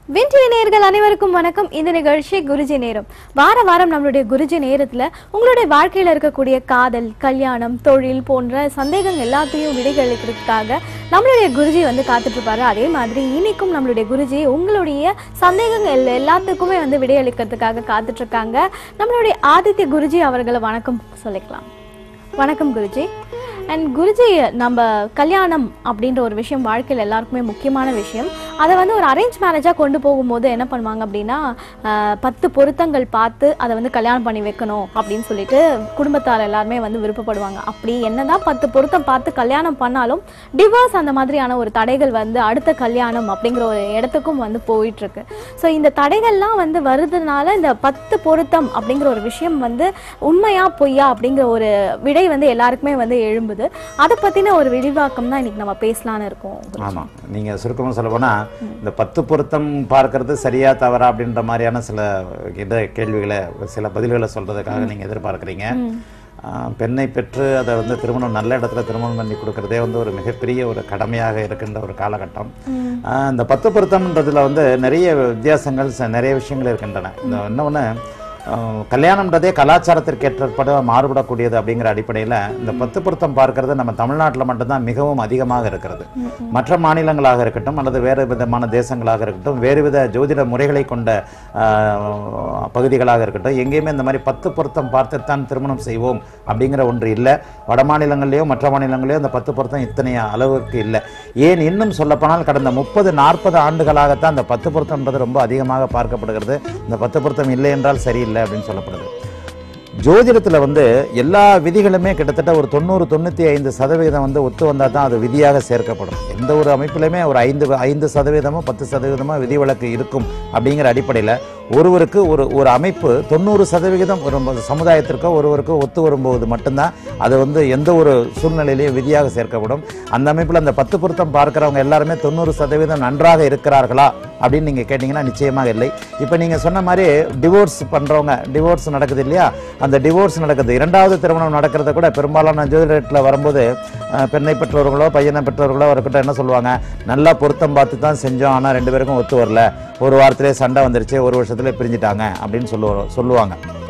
Win TV நேயர்கள் அனைவருக்கும் வணக்கம் இந்த நிகழ்ச்சி குருஜி நேரம் வார வாரம் நம்மளுடைய குருஜி நேரத்துல உங்களுடைய வாழ்க்கையில இருக்கக்கூடிய காதல் கல்யாணம் தொழில் போன்ற சந்தேகங்கள் எல்லாத்தையும் விடைகளுக்கிறதுக்காக நம்மளுடைய குருஜி வந்து காத்துட்டு இருப்பாரு அதே மாதிரி இன்னைக்கும் நம்மளுடைய குருஜி உங்களுடைய சந்தேகங்கள் எல்லாத்துக்குமே வந்து விடையளிக்கிறதுக்காக காத்துட்டு இருக்காங்க நம்மளுடைய ஆதித்ய குருஜி அவர்களை வணக்கம் சொல்லிக்கலாம் வணக்கம் குருஜி அண்ட் குருஜி நம்ம கல்யாணம் அப்படின்ற ஒரு விஷயம் வாழ்க்கையில் எல்லாருக்குமே முக்கியமான விஷயம் அதை வந்து ஒரு அரேஞ்ச் மேரேஜாக கொண்டு போகும்போது என்ன பண்ணுவாங்க அப்படின்னா ஆஹ், பத்து பொருத்தங்கள் பார்த்து அதை வந்து கல்யாணம் பண்ணி வைக்கணும் அப்படின்னு சொல்லிட்டு குடும்பத்தார் எல்லாருமே வந்து விருப்பப்படுவாங்க அப்படி என்னதான் பத்து பொருத்தம் பார்த்து கல்யாணம் பண்ணாலும் டிவோர்ஸ் அந்த மாதிரியான ஒரு தடைகள் வந்து அடுத்த கல்யாணம் அப்படிங்கிற ஒரு இடத்துக்கும் வந்து போயிட்டு இருக்கு ஸோ இந்த தடைகள்லாம் வந்து வருதுனால இந்த பத்து பொருத்தம் அப்படிங்கிற ஒரு விஷயம் வந்து உண்மையா பொய்யா அப்படிங்கிற ஒரு விடை வந்து எல்லாருக்குமே வந்து எழும்புது அதை பத்தின ஒரு விரிவாக்கம் தான் இன்னைக்கு நம்ம பேசலாம்னு இருக்கோம் ஆமாம் நீங்கள் சுருக்கமாக சொல்ல போனால் இந்த பத்து பொருத்தம் பார்க்கறது சரியா தவறா அப்படின்ற மாதிரியான சில இத கேள்விகளை சில பதில்களை சொல்றதுக்காக நீங்கள் எதிர்பார்க்குறீங்க ஆஹ், பெண்ணை பெற்று அதை வந்து திருமணம் நல்ல இடத்துல திருமணம் பண்ணி கொடுக்கறதே வந்து ஒரு மிகப்பெரிய ஒரு கடமையாக இருக்கின்ற ஒரு காலகட்டம் ஆஹ், இந்த பத்து பொருத்தம்ன்றதுல வந்து நிறைய வித்தியாசங்கள் ச- நிறைய விஷயங்கள் இருக்கின்றன இந்த இன்னொன்று ஆஹ் கல்யாணம்ன்றதே கலாச்சாரத்திற்கு ஏற்றப்பட மாறுபடக்கூடியது அப்படிங்கிற அடிப்படையில் இந்த பத்து பொருத்தம் பார்க்கறது நம்ம தமிழ்நாட்டில் மட்டும்தான் மிகவும் அதிகமாக இருக்கிறது மற்ற மாநிலங்களாக இருக்கட்டும் அல்லது வேறு விதமான தேசங்களாக இருக்கட்டும் வேறு வித ஜோதிட முறைகளை கொண்ட ஆஹ், பகுதிகளாக இருக்கட்டும் எங்கேயுமே இந்த மாதிரி பத்து பொருத்தம் பார்த்துத்தான் திருமணம் செய்வோம் அப்படிங்கிற ஒன்று இல்லை வட மாநிலங்கள்லேயோ மற்ற மாநிலங்களையோ இந்த பத்து பொருத்தம் இத்தனை அளவுக்கு இல்லை ஏன் இன்னும் சொல்லப்போனால் கடந்த முப்பது நாற்பது ஆண்டுகளாகத்தான் இந்த பத்து பொருத்தம்ன்றது ரொம்ப அதிகமாக பார்க்கப்படுகிறது இந்த பத்து பொருத்தம் இல்லை என்றால் சரியில்லை அப்படின்னு சொல்லப்படுது ஜோதிடத்தில் வந்து எல்லா விதிகளுமே கிட்டத்தட்ட ஒரு தொண்ணூறு தொண்ணூற்றி ஐந்து சதவீதம் வந்து ஒத்து வந்தால் தான் அது விதியாக சேர்க்கப்படும் எந்த ஒரு அமைப்பிலுமே ஒரு ஐந்து ஐந்து சதவீதமோ பத்து சதவீதமோ விதிவிலக்கு இருக்கும் அப்படிங்கிற அடிப்படையில் ஒருவருக்கு ஒரு ஒரு அமைப்பு தொண்ணூறு சதவிகிதம் ஒரு சமுதாயத்திற்கோ ஒருவருக்கோ ஒத்து வரும்போது மட்டும்தான் அது வந்து எந்த ஒரு சூழ்நிலையிலையும் விதியாக சேர்க்கப்படும் அந்த அமைப்பில் அந்த பத்து பொருத்தம் பார்க்குறவங்க எல்லாருமே தொண்ணூறு சதவீதம் நன்றாக இருக்கிறார்களா அப்படின்னு நீங்கள் கேட்டிங்கன்னா நிச்சயமாக இல்லை இப்போ நீங்கள் சொன்ன மாதிரி டிவோர்ஸ் பண்ணுறவங்க டிவோர்ஸ் நடக்குது இல்லையா அந்த டிவோர்ஸ் நடக்குது இரண்டாவது திருமணம் நடக்கிறத கூட பெரும்பாலான ஜோதிடத்தில் வரும்போது அஹ், பெண்ணை பெற்றவர்களோ பையனை பெற்றவர்களோ இருக்கட்டும் என்ன சொல்லுவாங்க நல்லா பொருத்தம் பார்த்து தான் செஞ்சோம் ஆனால் ரெண்டு பேருக்கும் ஒத்து வரல ஒரு வாரத்திலே சண்டை வந்துருச்சு ஒரு வருஷத்துல பிரிஞ்சிட்டாங்க அப்படின்னு சொல்லுவோம் சொல்லுவாங்க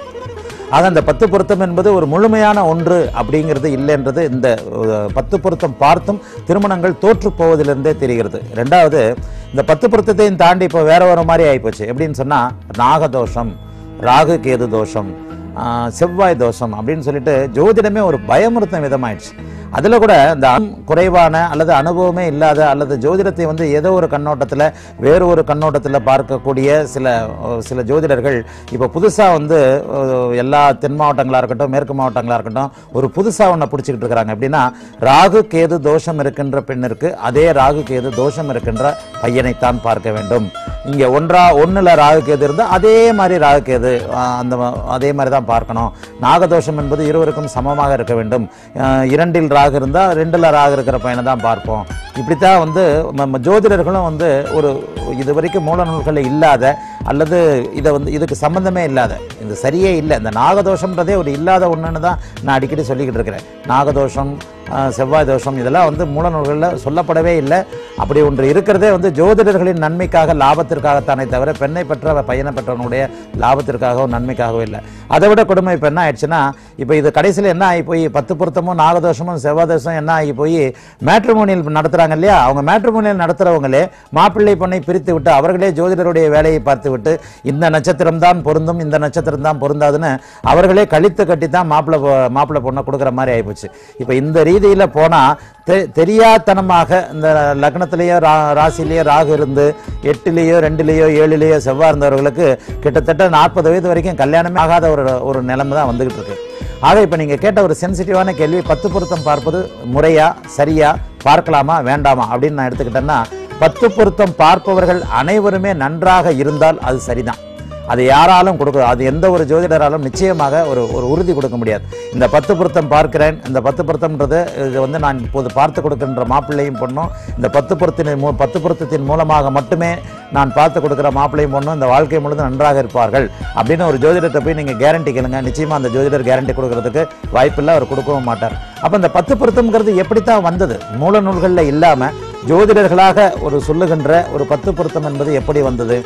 ஆக அந்த பத்து பொருத்தம் என்பது ஒரு முழுமையான ஒன்று அப்படிங்கிறது இல்லைன்றது இந்த அஹ், பத்து பொருத்தம் பார்த்தும் திருமணங்கள் தோற்று போவதிலிருந்தே தெரிகிறது ரெண்டாவது இந்த பத்து பொருத்தத்தையும் தாண்டி இப்போ வேற ஒரு மாதிரி ஆயிப்போச்சு எப்படின்னு சொன்னா நாகதோஷம் ராகு கேது தோஷம் ஆஹ், செவ்வாய் தோஷம் அப்படின்னு சொல்லிட்டு ஜோதிடமே ஒரு பயமுறுத்தும் விதமாயிடுச்சு அதில் கூட இந்த அம் குறைவான அல்லது அனுபவமே இல்லாத அல்லது ஜோதிடத்தை வந்து ஏதோ ஒரு கண்ணோட்டத்தில் வேறு ஒரு கண்ணோட்டத்தில் பார்க்கக்கூடிய சில அஹ், சில ஜோதிடர்கள் இப்போ புதுசாக வந்து அஹ், எல்லா தென் மாவட்டங்களாக இருக்கட்டும் மேற்கு மாவட்டங்களாக இருக்கட்டும் ஒரு புதுசாக ஒன்றை பிடிச்சிக்கிட்டு இருக்கிறாங்க எப்படின்னா ராகு கேது தோஷம் இருக்கின்ற பெண்ணிற்கு அதே ராகு கேது தோஷம் இருக்கின்ற பையனைத்தான் பார்க்க வேண்டும் இங்கே ஒன்றா ஒன்றில் ராகு கேது இருந்தால் அதே மாதிரி ராகு கேது ஆஹ், அந்த ம- அதே மாதிரி தான் பார்க்கணும் நாகதோஷம் என்பது இருவருக்கும் சமமாக இருக்க வேண்டும் ஆஹ், இரண்டில் ராகு இருந்தால் ரெண்டில் ராகு இருக்கிற பையனை தான் பார்ப்போம் இப்படித்தான் வந்து நம்ம ஜோதிடர்களும் வந்து ஒரு இது வரைக்கும் மூல நூல்களில் இல்லாத அல்லது இதை வந்து இதுக்கு சம்பந்தமே இல்லாத இது சரியே இல்லை இந்த நாகதோஷம்ன்றதே ஒரு இல்லாத ஒன்றுன்னு தான் நான் அடிக்கடி சொல்லிக்கிட்டு இருக்கிறேன் நாகதோஷம் ஆஹ், செவ்வாய் தோஷம் இதெல்லாம் வந்து மூல நூல்களில் சொல்லப்படவே இல்லை அப்படி ஒன்று இருக்கிறதே வந்து ஜோதிடர்களின் நன்மைக்காக லாபத்திற்காகத்தானே தவிர பெண்ணை பெற்ற பையனை பெற்றவனுடைய லாபத்திற்காகவும் நன்மைக்காகவும் இல்லை அதை விட கொடுமை இப்போ என்ன ஆயிடுச்சுன்னா இப்போ இது கடைசியில் என்ன ஆகி போய் பத்து பொருத்தமும் நாகதோஷமும் செவ்வாய் தோஷம் என்ன ஆகி போய் மேட்ரிமோனியல் நடத்துறாங்க இல்லையா அவங்க மேட்ரிமோனியல் நடத்துறவங்களே மாப்பிள்ளை பொண்ணை பிரித்து விட்டு அவர்களே ஜோதிடருடைய வேலையை பார்த்து விட்டு இந்த நட்சத்திரம் தான் பொருந்தும் இந்த நட்சத்திரம் தான் பொருந்தாதுன்னு அவர்களே கழித்து கட்டி தான் மாப்பிள்ளை பொ- மாப்பிள்ளை பொண்ணை கொடுக்குற மாதிரி ஆயிப்போச்சு இப்போ இந்த ரீதியில் போனால் தெ தெரியாத்தனமாக இந்த லக்னத்திலேயோ ரா ராசிலேயோ ராகு இருந்து எட்டுலேயோ ரெண்டுலேயோ ஏழுலேயோ செவ்வாய் இருந்தவர்களுக்கு கிட்டத்தட்ட நாற்பது வயது வரைக்கும் கல்யாணமே ஆகாத ஒரு ஒரு நிலைமை தான் வந்துகிட்டு இருக்கு ஆக இப்போ நீங்கள் கேட்ட ஒரு சென்சிட்டிவான கேள்வி பத்து பொருத்தம் பார்ப்பது முறையா சரியா பார்க்கலாமா வேண்டாமா அப்படின்னு நான் எடுத்துக்கிட்டேன்னா பத்து பொருத்தம் பார்ப்பவர்கள் அனைவருமே நன்றாக இருந்தால் அது சரிதான் அது யாராலும் கொடுக்க அது எந்த ஒரு ஜோதிடராலும் நிச்சயமாக ஒரு ஒரு உறுதி கொடுக்க முடியாது இந்த பத்து பொருத்தம் பார்க்கிறேன் இந்த பத்து பொருத்தம்ன்றது இது வந்து நான் இப்போது பார்த்து கொடுக்கின்ற மாப்பிள்ளையும் பொண்ணும் இந்த பத்து பொருத்தின் மூ பத்து பொருத்தத்தின் மூலமாக மட்டுமே நான் பார்த்து கொடுக்குற மாப்பிள்ளையும் பொண்ணும் இந்த வாழ்க்கை முழுதும் நன்றாக இருப்பார்கள் அப்படின்னு ஒரு ஜோதிடத்தை போய் நீங்கள் கேரண்டி கேளுங்க நிச்சயமாக அந்த ஜோதிடர் கேரண்டி கொடுக்கறதுக்கு வாய்ப்பில்லை அவர் கொடுக்கவும் மாட்டார் அப்போ இந்த பத்து பொருத்தம்ங்கிறது எப்படித்தான் வந்தது மூல நூல்களில் இல்லாமல் ஜோதிடர்களாக ஒரு சொல்லுகின்ற ஒரு பத்து பொருத்தம் என்பது எப்படி வந்தது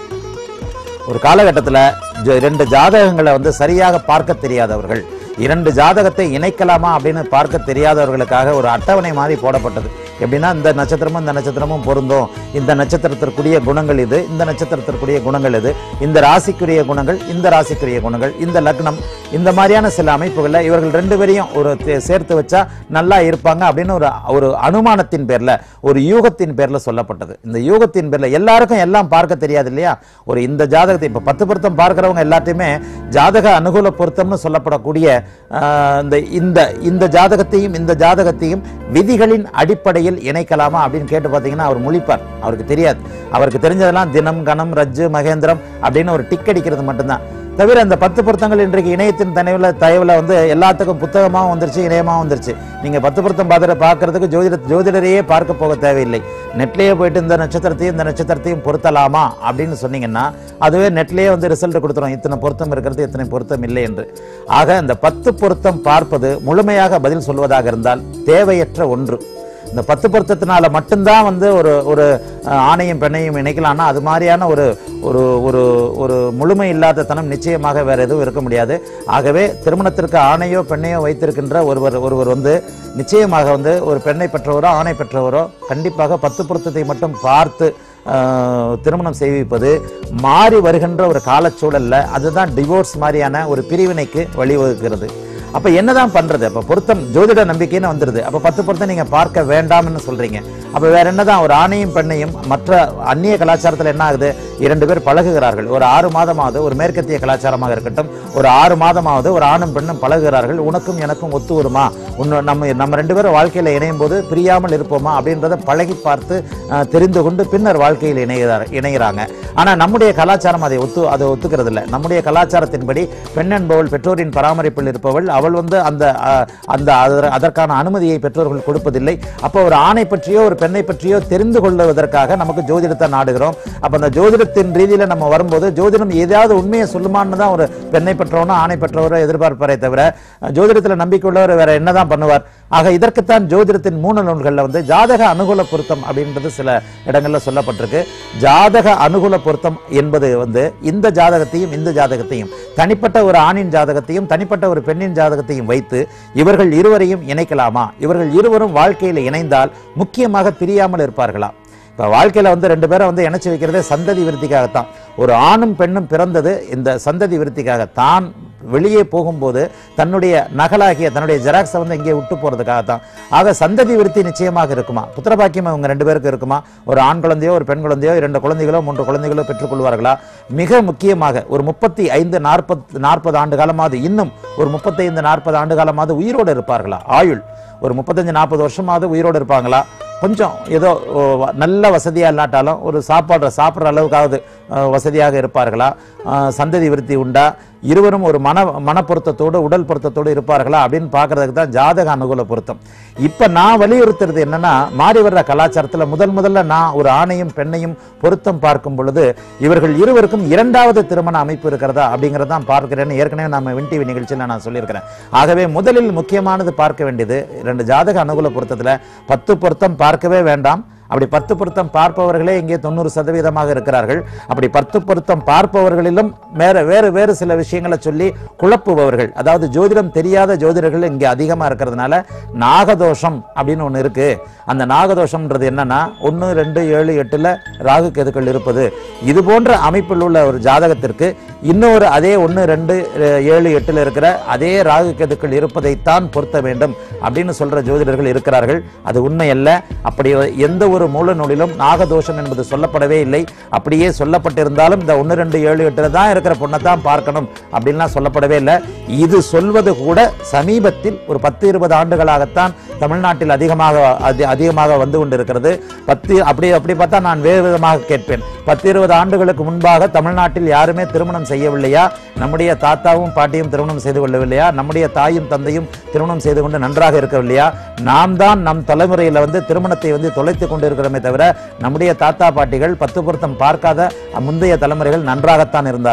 ஒரு காலகட்டத்தில் இரண்டு ஜாதகங்களை வந்து சரியாக பார்க்க தெரியாதவர்கள் இரண்டு ஜாதகத்தை இணைக்கலாமா அப்படின்னு பார்க்க தெரியாதவர்களுக்காக ஒரு அட்டவணை மாதிரி போடப்பட்டது எப்படின்னா இந்த நட்சத்திரமும் இந்த நட்சத்திரமும் பொருந்தும் இந்த நட்சத்திரத்திற்குரிய குணங்கள் இது இந்த நட்சத்திரத்திற்குரிய குணங்கள் இது இந்த ராசிக்குரிய குணங்கள் இந்த ராசிக்குரிய குணங்கள் இந்த லக்னம் இந்த மாதிரியான சில அமைப்புகளில் இவர்கள் ரெண்டு பேரையும் ஒரு தே- சேர்த்து வச்சா நல்லா இருப்பாங்க அப்படின்னு ஒரு ஒரு அனுமானத்தின் பேர்ல ஒரு யூகத்தின் பேர்ல சொல்லப்பட்டது இந்த யூகத்தின் பேர்ல எல்லாருக்கும் எல்லாம் பார்க்க தெரியாது இல்லையா ஒரு இந்த ஜாதகத்தை இப்ப பத்து பொருத்தம் பார்க்கிறவங்க எல்லாத்தையுமே ஜாதக அனுகூல பொருத்தம்னு சொல்லப்படக்கூடிய ஆஹ், இந்த இந்த இந்த ஜாதகத்தையும் இந்த ஜாதகத்தையும் விதிகளின் அடிப்படையில் இணைக்கலாமா அப்படின்னு கேட்டு பார்த்தீங்கன்னா அவர் முழிப்பார் அவருக்கு தெரியாது அவருக்கு தெரிஞ்சதெல்லாம் தினம் கணம் ரஜ்ஜு மகேந்திரம் அப்படின்னு ஒரு டிக் அடிக்கிறது மட்டும்தான் தவிர இந்த பத்து பொருத்தங்கள் இன்றைக்கு இணையத்தின் தயவுல தயவுல வந்து எல்லாத்துக்கும் புத்தகமாகவும் வந்துருச்சு இணையமாகவும் வந்துருச்சு நீங்க பத்து பொருத்தம் பார்த்து பார்க்கறதுக்கு ஜோதிட ஜோதிடரையே பார்க்க போக தேவையில்லை நெட்லயே போயிட்டு இந்த நட்சத்திரத்தையும் இந்த நட்சத்திரத்தையும் பொருத்தலாமா அப்படின்னு சொன்னீங்கன்னா அதுவே நெட்லயே வந்து ரிசல்ட் கொடுத்துரும் இத்தனை பொருத்தம் இருக்கிறது இத்தனை பொருத்தம் இல்லை என்று ஆக இந்த பத்து பொருத்தம் பார்ப்பது முழுமையாக பதில் சொல்வதாக இருந்தால் தேவையற்ற ஒன்று இந்த பத்து பொருத்தத்தினால மட்டும்தான் வந்து ஒரு ஒரு அஹ், ஆணையும் பெண்ணையும் இணைக்கலாம்னா அது மாதிரியான ஒரு ஒரு ஒரு ஒரு முழுமை இல்லாத தனம் நிச்சயமாக வேற எதுவும் இருக்க முடியாது ஆகவே திருமணத்திற்கு ஆணையோ பெண்ணையோ வைத்திருக்கின்ற ஒருவர் ஒருவர் வந்து நிச்சயமாக வந்து ஒரு பெண்ணை பெற்றவரோ ஆணை பெற்றவரோ கண்டிப்பாக பத்து பொருத்தத்தை மட்டும் பார்த்து ஆஹ், திருமணம் செய்விப்பது மாறி வருகின்ற ஒரு காலச்சூழல்ல அதுதான் டிவோர்ஸ் மாதிரியான ஒரு பிரிவினைக்கு வழிவகுக்கிறது அப்ப என்னதான் பண்றது அப்ப பொருத்தம் ஜோதிட நம்பிக்கைன்னு வந்துருது அப்ப பத்து பொருத்தம் நீங்க பார்க்க வேண்டாம்னு சொல்றீங்க அப்ப வேற என்னதான் ஒரு ஆணையும் பெண்ணையும் மற்ற அந்நிய கலாச்சாரத்துல என்ன ஆகுது இரண்டு பேர் பழகுகிறார்கள் ஒரு ஆறு மாதமாவது ஒரு மேற்கத்திய கலாச்சாரமாக இருக்கட்டும் ஒரு ஆறு மாதமாவது ஒரு ஆணும் பெண்ணும் பழகுகிறார்கள் உனக்கும் எனக்கும் ஒத்து வருமா உன்னு நம்ம நம்ம ரெண்டு பேரும் வாழ்க்கையில இணையும் போது பிரியாமல் இருப்போமா அப்படின்றத பழகி பார்த்து அஹ், தெரிந்து கொண்டு பின்னர் வாழ்க்கையில் இணைகிறார் இணைகிறாங்க ஆனா நம்முடைய கலாச்சாரம் அதை ஒத்து அதை ஒத்துக்கிறது இல்லை நம்முடைய கலாச்சாரத்தின்படி பெண் என்பவள் பெற்றோரின் பராமரிப்பில் இருப்பவள் அவள் வந்து அந்த அஹ், அந்த அதற- அதற்கான அனுமதியை பெற்றோர்கள் கொடுப்பதில்லை அப்போ ஒரு ஆணை பற்றியோ ஒரு பெண்ணை பற்றியோ தெரிந்து கொள்வதற்காக நமக்கு ஜோதிடத்தை நாடுகிறோம் அப்ப அந்த ஜோதிடத்தின் ரீதியில நம்ம வரும்போது ஜோதிடம் ஏதாவது உண்மையை சொல்லுமான்னு தான் ஒரு பெண்ணை பெற்றவனோ ஆணை பெற்றவரோ எதிர்பார்ப்பாரே தவிர அஹ், ஜோதிடத்துல நம்பிக்கை உள்ளவர் வேற என்னதான் பண்ணுவார் ஆக இதற்குத்தான் ஜோதிடத்தின் மூல நூல்கள்ல வந்து ஜாதக அனுகூல பொருத்தம் அப்படின்றது சில இடங்கள்ல சொல்லப்பட்டிருக்கு ஜாதக அனுகூல பொருத்தம் என்பது வந்து இந்த ஜாதகத்தையும் இந்த ஜாதகத்தையும் தனிப்பட்ட ஒரு ஆணின் ஜாதகத்தையும் தனிப்பட்ட ஒரு பெண்ணின் ஜாதகத்தையும் வைத்து இவர்கள் இருவரையும் இணைக்கலாமா இவர்கள் இருவரும் வாழ்க்கையில் இணைந்தால் முக்கியமாக பிரியாமல் இருப்பார்களா இப்போ வாழ்க்கையில் வந்து ரெண்டு பேரை வந்து இணைச்சு வைக்கிறதே சந்ததி விருத்திக்காகத்தான் ஒரு ஆணும் பெண்ணும் பிறந்தது இந்த சந்ததி விருத்திக்காக தான் வெளியே போகும்போது தன்னுடைய நகலாகிய தன்னுடைய ஜெராக்ஸை வந்து இங்கே விட்டு போகிறதுக்காகத்தான் ஆக சந்ததி விருத்தி நிச்சயமாக இருக்குமா புத்திரபாக்கியம் இவங்க ரெண்டு பேருக்கு இருக்குமா ஒரு ஆண் குழந்தையோ ஒரு பெண் குழந்தையோ இரண்டு குழந்தைகளோ மூன்று குழந்தைகளோ பெற்றுக்கொள்வார்களா மிக முக்கியமாக ஒரு முப்பத்தி ஐந்து நாற்பது நாற்பது ஆண்டு காலமாவது இன்னும் ஒரு முப்பத்தைந்து நாற்பது ஆண்டு காலமாவது உயிரோடு இருப்பார்களா ஆயுள் ஒரு முப்பத்தஞ்சு நாற்பது வருஷமாவது உயிரோடு இருப்பாங்களா கொஞ்சம் ஏதோ ஓ, வ- நல்ல வசதியாக இல்லாட்டாலும் ஒரு சாப்பாடு சாப்பிட்ற அளவுக்காவது அஹ், வசதியாக இருப்பார்களா அஹ், சந்ததி விருத்தி உண்டா இருவரும் ஒரு மன மன பொருத்தத்தோடு உடல் பொருத்தத்தோடு இருப்பார்களா அப்படின்னு பார்க்கறதுக்கு தான் ஜாதக அனுகூல பொருத்தம் இப்போ நான் வலியுறுத்துறது என்னன்னா மாறி வர்ற கலாச்சாரத்தில் முதல் முதல்ல நான் ஒரு ஆணையும் பெண்ணையும் பொருத்தம் பார்க்கும் பொழுது இவர்கள் இருவருக்கும் இரண்டாவது திருமண அமைப்பு இருக்கிறதா அப்படிங்கிறத தான் பார்க்கிறேன்னு ஏற்கனவே நம்ம வின் டிவி நிகழ்ச்சியில் நான் சொல்லியிருக்கிறேன் ஆகவே முதலில் முக்கியமானது பார்க்க வேண்டியது ரெண்டு ஜாதக அனுகூல பொருத்தத்தில் பத்து பொருத்தம் பார்க்கவே வேண்டாம் அப்படி பத்து பொருத்தம் பார்ப்பவர்களே இங்கே தொண்ணூறு சதவீதமாக இருக்கிறார்கள் அப்படி பத்து பொருத்தம் பார்ப்பவர்களிலும் வேற வேறு வேறு சில விஷயங்களை சொல்லி குழப்புபவர்கள் அதாவது ஜோதிடம் தெரியாத ஜோதிடர்கள் இங்கே அதிகமாக இருக்கிறதுனால நாகதோஷம் அப்படின்னு ஒன்று இருக்கு அந்த நாகதோஷம்ன்றது என்னன்னா ஒன்று ரெண்டு ஏழு எட்டுல ராகு கேதுக்கள் இருப்பது இது போன்ற அமைப்பில் உள்ள ஒரு ஜாதகத்திற்கு இன்னொரு அதே ஒன்று ரெண்டு அஹ், ஏழு எட்டுல இருக்கிற அதே ராகு கேதுக்கள் இருப்பதைத்தான் பொருத்த வேண்டும் அப்படின்னு சொல்ற ஜோதிடர்கள் இருக்கிறார்கள் அது உண்மை அல்ல அப்படி எந்த ஒரு மூல நூலிலும் நாகதோஷம் என்பது சொல்லப்படவே இல்லை அப்படியே சொல்லப்பட்டிருந்தாலும் இந்த ஒன்று ரெண்டு ஏழு எட்டுல தான் இருக்கிற பொண்ணை தான் பார்க்கணும் அப்படின்லாம் சொல்லப்படவே இல்லை இது சொல்வது கூட சமீபத்தில் ஒரு பத்து இருபது ஆண்டுகளாகத்தான் தமிழ்நாட்டில் அதிகமாக அதி- அதிகமாக வந்து கொண்டிருக்கிறது பத்து அப்படி அப்படி பார்த்தா நான் வேறு விதமாக கேட்பேன் பத்து இருபது ஆண்டுகளுக்கு முன்பாக தமிழ்நாட்டில் யாருமே திருமணம் செய்யவில்லையா நம்முடைய தாத்தாவும் பாட்டியும் திருமணம் செய்து கொள்ளவில்லையா நம்முடைய தாயும் தந்தையும் திருமணம் செய்து கொண்டு நன்றாக இருக்கவில்லையா நாம் தான் நம் தலைமுறையில் வந்து திருமணத்தை வந்து தொலைத்து கொண்டு இருக்கிறோமே தவிர நம்முடைய தாத்தா பாட்டிகள் பத்து பொருத்தம் பார்க்காத முந்தைய தலைமுறைகள் நன்றாகத்தான் இருந்தார்கள்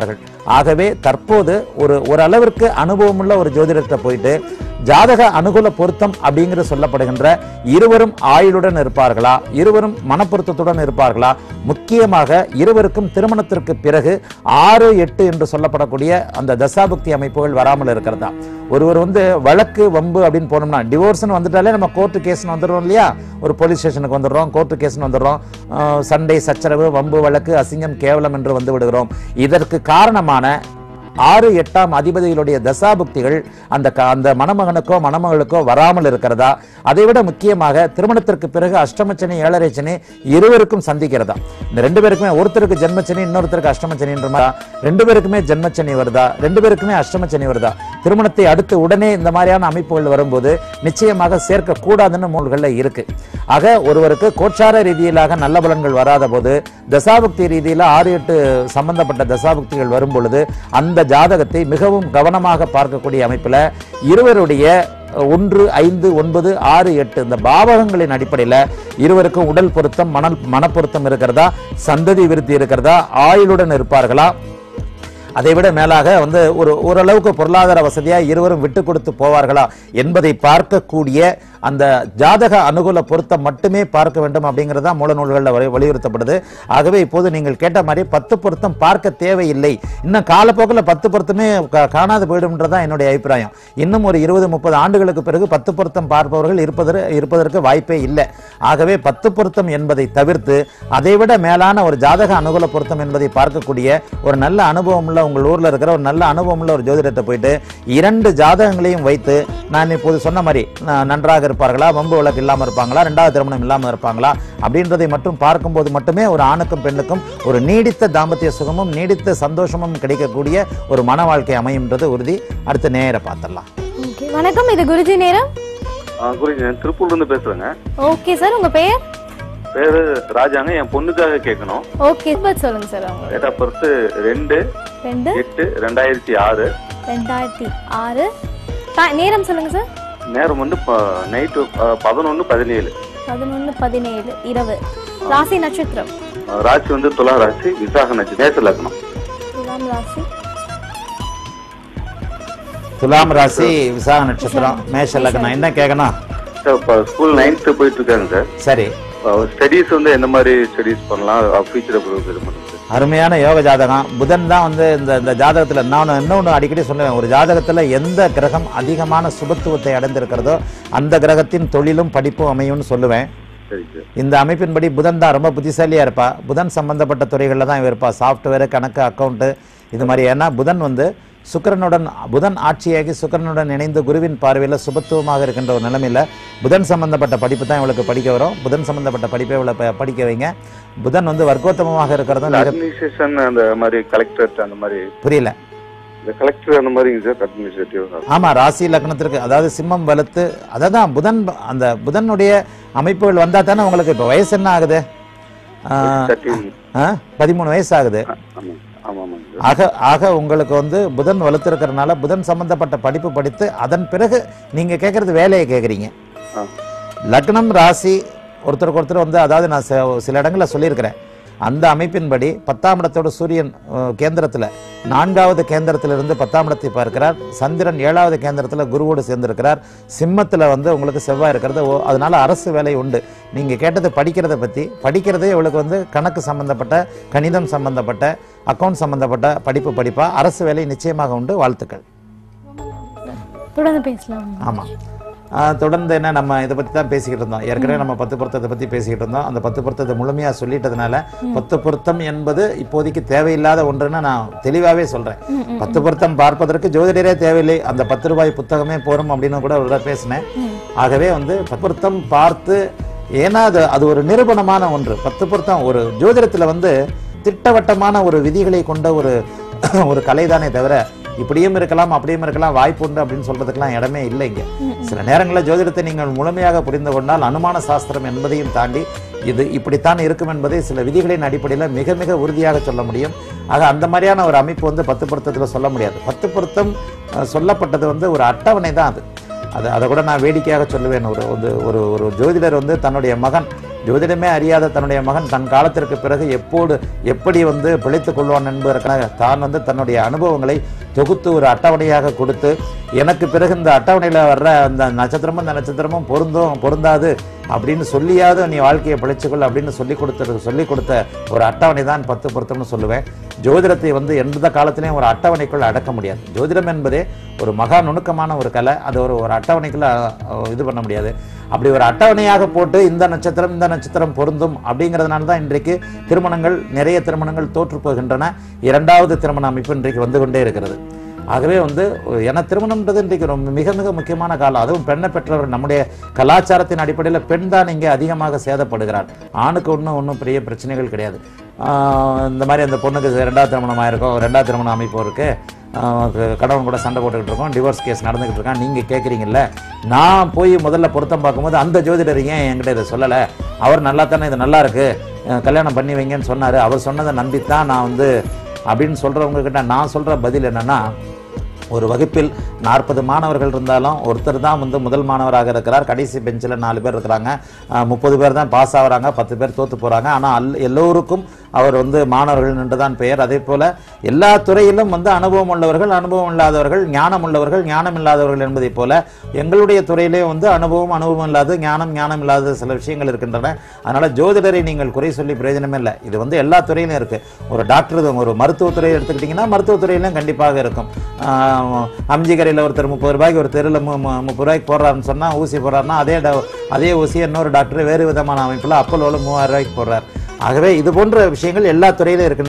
ஆகவே தற்போது ஒரு ஓரளவிற்கு அனுபவமுள்ள ஒரு ஜோதிடத்தை போயிட்டு ஜாதக அனுகூல பொருத்தம் அப்படிங்கிற சொல்லப்படுகின்ற இருவரும் ஆயுளுடன் இருப்பார்களா இருவரும் மனப்பொருத்தத்துடன் இருப்பார்களா முக்கியமாக இருவருக்கும் திருமணத்திற்கு பிறகு ஆறு எட்டு என்று சொல்லப்படக்கூடிய அந்த தசாபுக்தி அமைப்புகள் வராமல் இருக்கிறதா ஒருவர் வந்து வழக்கு வம்பு அப்படின்னு போனோம்னா டிவோர்ஸ்னு வந்துட்டாலே நம்ம கோர்ட்டு கேஸ்னு வந்துடுறோம் இல்லையா ஒரு போலீஸ் ஸ்டேஷனுக்கு வந்துடுறோம் கோர்ட்டு கேஸ்னு வந்துடுறோம் அஹ் சண்டை சச்சரவு வம்பு வழக்கு அசிங்கம் கேவலம் என்று வந்து விடுகிறோம் இதற்கு காரணமான ஆறு எட்டாம் அதிபதிகளுடைய தசாபுக்திகள் அந்த க- அந்த மணமகனுக்கோ மணமகளுக்கோ வராமல் இருக்கிறதா அதை விட முக்கியமாக திருமணத்திற்கு பிறகு அஷ்டமச்சனி ஏழரை சனி இருவருக்கும் சந்திக்கிறதா இந்த ரெண்டு பேருக்குமே ஒருத்தருக்கு ஜென்மச்சனி இன்னொருத்தருக்கு அஷ்டமச்சனின்ற மாதிரி ரெண்டு பேருக்குமே ஜென்மச்சனி வருதா ரெண்டு பேருக்குமே அஷ்டமச்சனி வருதா திருமணத்தை அடுத்து உடனே இந்த மாதிரியான அமைப்புகள் வரும்போது நிச்சயமாக சேர்க்க கூடாதுன்னு நூல்கள்ல இருக்கு ஆக ஒருவருக்கு கோச்சார ரீதியிலாக நல்ல பலன்கள் வராத போது தசாபுக்தி ரீதியில ஆறு எட்டு சம்பந்தப்பட்ட தசாபுக்திகள் வரும் பொழுது அந்த ஜாதகத்தை மிகவும் கவனமாக பார்க்கக்கூடிய அமைப்புல இருவருடைய ஒன்று ஐந்து ஒன்பது ஆறு எட்டு இந்த பாவகங்களின் அடிப்படையில் இருவருக்கும் உடல் பொருத்தம் மணல் மனப்பொருத்தம் இருக்கிறதா சந்ததி விருத்தி இருக்கிறதா ஆயுளுடன் இருப்பார்களா அதை விட மேலாக வந்து ஒரு ஓரளவுக்கு பொருளாதார வசதியா இருவரும் விட்டு கொடுத்து போவார்களா என்பதை பார்க்கக்கூடிய அந்த ஜாதக அனுகூல பொருத்தம் மட்டுமே பார்க்க வேண்டும் அப்படிங்கிறதா மூல நூல்களில் வலி- வலியுறுத்தப்படுது ஆகவே இப்போது நீங்கள் கேட்ட மாதிரி பத்து பொருத்தம் பார்க்க தேவையில்லை இன்னும் காலப்போக்கில் பத்து பொருத்தமே கா- காணாது போயிடும்ன்றதான் என்னுடைய அபிப்பிராயம் இன்னும் ஒரு இருபது முப்பது ஆண்டுகளுக்கு பிறகு பத்து பொருத்தம் பார்ப்பவர்கள் இருப்பதற்கு இருப்பதற்கு வாய்ப்பே இல்லை ஆகவே பத்து பொருத்தம் என்பதை தவிர்த்து அதைவிட மேலான ஒரு ஜாதக அனுகூல பொருத்தம் என்பதை பார்க்கக்கூடிய ஒரு நல்ல அனுபவம் உள்ள உங்கள் ஊர்ல இருக்கிற ஒரு நல்ல அனுபவம் உள்ள ஒரு ஜோதிடத்தை போயிட்டு இரண்டு ஜாதகங்களையும் வைத்து நான் இப்போது சொன்ன மாதிரி ந- நன்றாக இருப்பார்களா வம்பு வழக்கு இல்லாம இருப்பாங்களா ரெண்டாவது திருமணம் இல்லாம இருப்பாங்களா அப்படின்றதை மட்டும் பார்க்கும்போது மட்டுமே ஒரு ஆணுக்கும் பெண்ணுக்கும் ஒரு நீடித்த தாம்பத்திய சுகமும் நீடித்த சந்தோஷமும் கிடைக்கக்கூடிய ஒரு மன வாழ்க்கை அமையும்ன்றது உறுதி அடுத்து நேர பார்த்துடலாம் ஓகே வணக்கம் இது குருஜி நேரம் ஆ, குருஜி நான் திருப்பூர்ல இருந்து பேசுறேங்க ஓகே சார் உங்க பெயர் பேரு ராஜாங்க என் பொண்ணுக்காக கேட்கணும் ஓகே பட் சொல்லுங்க சார் அவங்க டேட் ஆஃப் பர்த் ரெண்டு ரெண்டு எட்டு ரெண்டாயிரத்தி ஆறு ரெண்டாயிரத்தி ஆறு டா- நேரம் சொல்லுங்க சார் நேரம் வந்து நைட்டு பதினொன்னு பதினேழு பதினொன்று பதினேழு இரவு ராசி நட்சத்திரம் ஆ, ராசி வந்து துலா ராசி விசாக நட்சத்திரம் நேச லக்னம் துலாம் ராசி துலாம் ராசி விசாக நட்சத்திரம் மேஷ லக்னம் என்ன கேட்கணும் சார் இப்போ ஸ்கூல் நைன்த்து போயிட்டு இருக்காங்க சார் சரி ஸ்டடீஸ் வந்து எந்த மாதிரி ஸ்டடீஸ் பண்ணலாம் ஃபியூச்சர் அப்புறம் இது பண்ணுங்க சார் அருமையான யோக ஜாதகம் புதன் தான் வந்து இந்த இந்த ஜாதகத்துல நான் இன்னொன்று அடிக்கடி சொல்லுவேன் ஒரு ஜாதகத்துல எந்த கிரகம் அதிகமான சுபத்துவத்தை அடைந்திருக்கிறதோ அந்த கிரகத்தின் தொழிலும் படிப்பும் அமையும்னு சொல்லுவேன் சரி சார் இந்த அமைப்பின்படி புதன் தான் ரொம்ப புத்திசாலியா இருப்பா புதன் சம்பந்தப்பட்ட துறைகளில் தான் இவ இருப்பா சாஃப்ட்வேர் கணக்கு அக்கௌண்ட்டு இது மாதிரி ஏன்னா புதன் வந்து சுக்கிரனுடன் புதன் ஆட்சியாகி சுக்கிரனுடன் இணைந்து குருவின் பார்வையில் சுபத்துவமாக இருக்கின்ற ஒரு நிலைமையில புதன் சம்பந்தப்பட்ட படிப்பு தான் இவளுக்கு படிக்க வரும் புதன் சம்பந்தப்பட்ட படிப்பை இவளை ப- படிக்க வைங்க புதன் வந்து வர்க்கோத்தமமாக இருக்கிறதும் மிக அட்மினிஸ்ட்ரேஷன் அந்த மாதிரி கலெக்டர் அந்த மாதிரி புரியல இந்த கலெக்டர் அந்த மாதிரிங்க சார் அட்மினிஸ்ட்ரேட்டிவ் ஆமா ராசி லக்னத்திற்கு அதாவது சிம்மம் வலுத்து அததான் புதன் அந்த புதனுடைய அமைப்புகள் வந்தா தானே உங்களுக்கு இப்போ வயசு என்ன ஆகுது ஆஹ், தேர்ட்டின் ஆ? பதிமூணு வயசு ஆகுது ஆமாம் ஆமாம் ஆமாங்க சார் ஆக ஆக உங்களுக்கு வந்து புதன் வலுத்திருக்கிறதுனால புதன் சம்பந்தப்பட்ட படிப்பு படித்து அதன் பிறகு நீங்க கேட்கறது வேலையை கேட்குறீங்க ஆ லக்னம் ராசி ஒருத்தருக்கு ஒருத்தர் வந்து அதாவது நான் சில- சில இடங்களில் சொல்லியிருக்கிறேன் அந்த அமைப்பின்படி பத்தாம் இடத்தோட சூரியன் அஹ், கேந்திரத்துல நான்காவது கேந்திரத்திலிருந்து பத்தாம் இடத்தை பார்க்கிறார் சந்திரன் ஏழாவது கேந்திரத்துல குருவோடு சேர்ந்திருக்கிறார் சிம்மத்துல வந்து உங்களுக்கு செவ்வாய் இருக்கிறது ஓ- அதனால அரசு வேலை உண்டு நீங்க கேட்டது படிக்கிறத பத்தி படிக்கிறதே இவளுக்கு வந்து கணக்கு சம்பந்தப்பட்ட கணிதம் சம்பந்தப்பட்ட அக்கவுண்ட் சம்பந்தப்பட்ட படிப்பு படிப்பா அரசு வேலை நிச்சயமாக உண்டு வாழ்த்துக்கள் தொடர்ந்து பேசலாம் ஆமா ஆஹ் தொடர்ந்து என்ன நம்ம இதை பத்தி தான் பேசிக்கிட்டு இருந்தோம் ஏற்கனவே நம்ம பத்து பொருத்தத்தை பத்தி பேசிக்கிட்டு இருந்தோம் அந்த பத்து பொருத்தத்தை முழுமையா சொல்லிட்டதுனால பத்து பொருத்தம் என்பது இப்போதைக்கு தேவையில்லாத ஒன்றுன்னு நான் தெளிவாவே சொல்றேன் பத்து பொருத்தம் பார்ப்பதற்கு ஜோதிடரே தேவையில்லை அந்த பத்து ரூபாய் புத்தகமே போரும் அப்படின்னு கூட ஒரு தடவை பேசினேன் ஆகவே வந்து பத்து பொருத்தம் பார்த்து ஏன்னா அது அது ஒரு நிரூபணமான ஒன்று பத்து பொருத்தம் ஒரு ஜோதிடத்துல வந்து திட்டவட்டமான ஒரு விதிகளை கொண்ட ஒரு ஒரு கலைதானே தவிர இப்படியும் இருக்கலாம் அப்படியும் இருக்கலாம் வாய்ப்பு உண்டு அப்படின்னு சொல்றதுக்கெல்லாம் இடமே இல்லை இங்க சில நேரங்களில் ஜோதிடத்தை நீங்கள் முழுமையாக புரிந்து கொண்டால் அனுமான சாஸ்திரம் என்பதையும் தாண்டி இது இப்படித்தான் இருக்கும் என்பதை சில விதிகளின் அடிப்படையில் மிக மிக உறுதியாக சொல்ல முடியும் ஆக அந்த மாதிரியான ஒரு அமைப்பு வந்து பத்து பொருத்தத்தில் சொல்ல முடியாது பத்து பொருத்தம் அஹ், சொல்லப்பட்டது வந்து ஒரு அட்டவணை தான் அது அது அதை கூட நான் வேடிக்கையாக சொல்லுவேன் ஒரு வந்து ஒரு ஒரு ஜோதிடர் வந்து தன்னுடைய மகன் ஜோதிடமே அறியாத தன்னுடைய மகன் தன் காலத்திற்கு பிறகு எப்போது எப்படி வந்து பிழைத்துக் கொள்வான் என்பதற்காக தான் வந்து தன்னுடைய அனுபவங்களை தொகுத்து ஒரு அட்டவணையாக கொடுத்து எனக்கு பிறகு இந்த அட்டவணையில் வர்ற அந்த நட்சத்திரமும் இந்த நட்சத்திரமும் பொருந்தும் பொருந்தாது அப்படின்னு சொல்லியாவது நீ வாழ்க்கையை பிழைச்சுக்கொள் அப்படின்னு சொல்லி கொடுத்த சொல்லி கொடுத்த ஒரு அட்டவணை தான் பத்து பொருத்தம்னு சொல்லுவேன் ஜோதிடத்தை வந்து எந்த காலத்திலையும் ஒரு அட்டவணைக்குள் அடக்க முடியாது ஜோதிடம் என்பதே ஒரு மகா நுணுக்கமான ஒரு கலை அது ஒரு ஒரு அட்டவணைக்குள்ள அஹ், இது பண்ண முடியாது அப்படி ஒரு அட்டவணையாக போட்டு இந்த நட்சத்திரம் இந்த நட்சத்திரம் பொருந்தும் அப்படிங்கிறதுனால தான் இன்றைக்கு திருமணங்கள் நிறைய திருமணங்கள் தோற்று போகின்றன இரண்டாவது திருமண அமைப்பு இன்றைக்கு வந்து கொண்டே இருக்கிறது ஆகவே வந்து என திருமணம்ன்றது இன்றைக்கு ரொம்ப மிக மிக முக்கியமான காலம் அதுவும் பெண்ணை பெற்றவர் நம்முடைய கலாச்சாரத்தின் அடிப்படையில் பெண் தான் இங்கே அதிகமாக சேதப்படுகிறார் ஆணுக்கு ஒன்றும் ஒன்றும் பெரிய பிரச்சனைகள் கிடையாது ஆஹ் இந்த மாதிரி அந்த பொண்ணுக்கு ரெண்டாவது திருமணம் ஆயிருக்கும் ரெண்டாவது திருமணம் அமைப்பு இருக்கு ஆஹ் க- கணவன் கூட சண்டை போட்டுக்கிட்டு இருக்கோம் டிவோர்ஸ் கேஸ் நடந்துகிட்டு இருக்கான் நீங்க கேட்குறீங்கல்ல நான் போய் முதல்ல பொருத்தம் பார்க்கும்போது அந்த ஜோதிடர் ஏன் என்கிட்ட இதை சொல்லலை அவர் நல்லா தானே இது நல்லா இருக்கு அஹ் கல்யாணம் பண்ணி வைங்கன்னு சொன்னாரு அவர் சொன்னதை நம்பித்தான் நான் வந்து அப்படின்னு சொல்றவங்க கிட்ட நான் சொல்ற பதில் என்னன்னா ஒரு வகுப்பில் நாற்பது மாணவர்கள் இருந்தாலும் ஒருத்தர் தான் வந்து முதல் மாணவராக இருக்கிறார் கடைசி பெஞ்சில் நாலு பேர் இருக்கிறாங்க முப்பது பேர் தான் பாஸ் ஆகுறாங்க பத்து பேர் தோத்து போகிறாங்க ஆனால் அல் எல்லோருக்கும் அவர் வந்து மாணவர்கள் என்று தான் பெயர் அதே போல் எல்லா துறையிலும் வந்து அனுபவம் உள்ளவர்கள் அனுபவம் இல்லாதவர்கள் ஞானம் உள்ளவர்கள் ஞானம் இல்லாதவர்கள் என்பதைப் போல எங்களுடைய துறையிலே வந்து அனுபவம் அனுபவம் இல்லாத ஞானம் ஞானம் இல்லாத சில விஷயங்கள் இருக்கின்றன அதனால் ஜோதிடரை நீங்கள் குறை சொல்லி பிரயோஜனமே இல்லை இது வந்து எல்லா துறையிலும் இருக்குது ஒரு டாக்டர் ஒரு மருத்துவத்துறை எடுத்துக்கிட்டிங்கன்னா மருத்துவத்துறையிலும் கண்டிப்பாக இருக்கும் ஆஹ் அம்ஜிகரையில் ஒருத்தர் முப்பது ரூபாய்க்கு ஒரு தெருவில் மு மு- முப்பது ரூபாய்க்கு போடுறாருன்னு சொன்னால் ஊசி போடுறாருன்னா அதே ட- அதே ஊசி இன்னொரு டாக்டர் வேறு விதமான அமைப்பில் அப்போலோவில் மூவாயிரம் ரூபாய்க்கு போடுறார் ஆகவே இது போன்ற விஷயங்கள் எல்லா துறையிலும் இருக்கு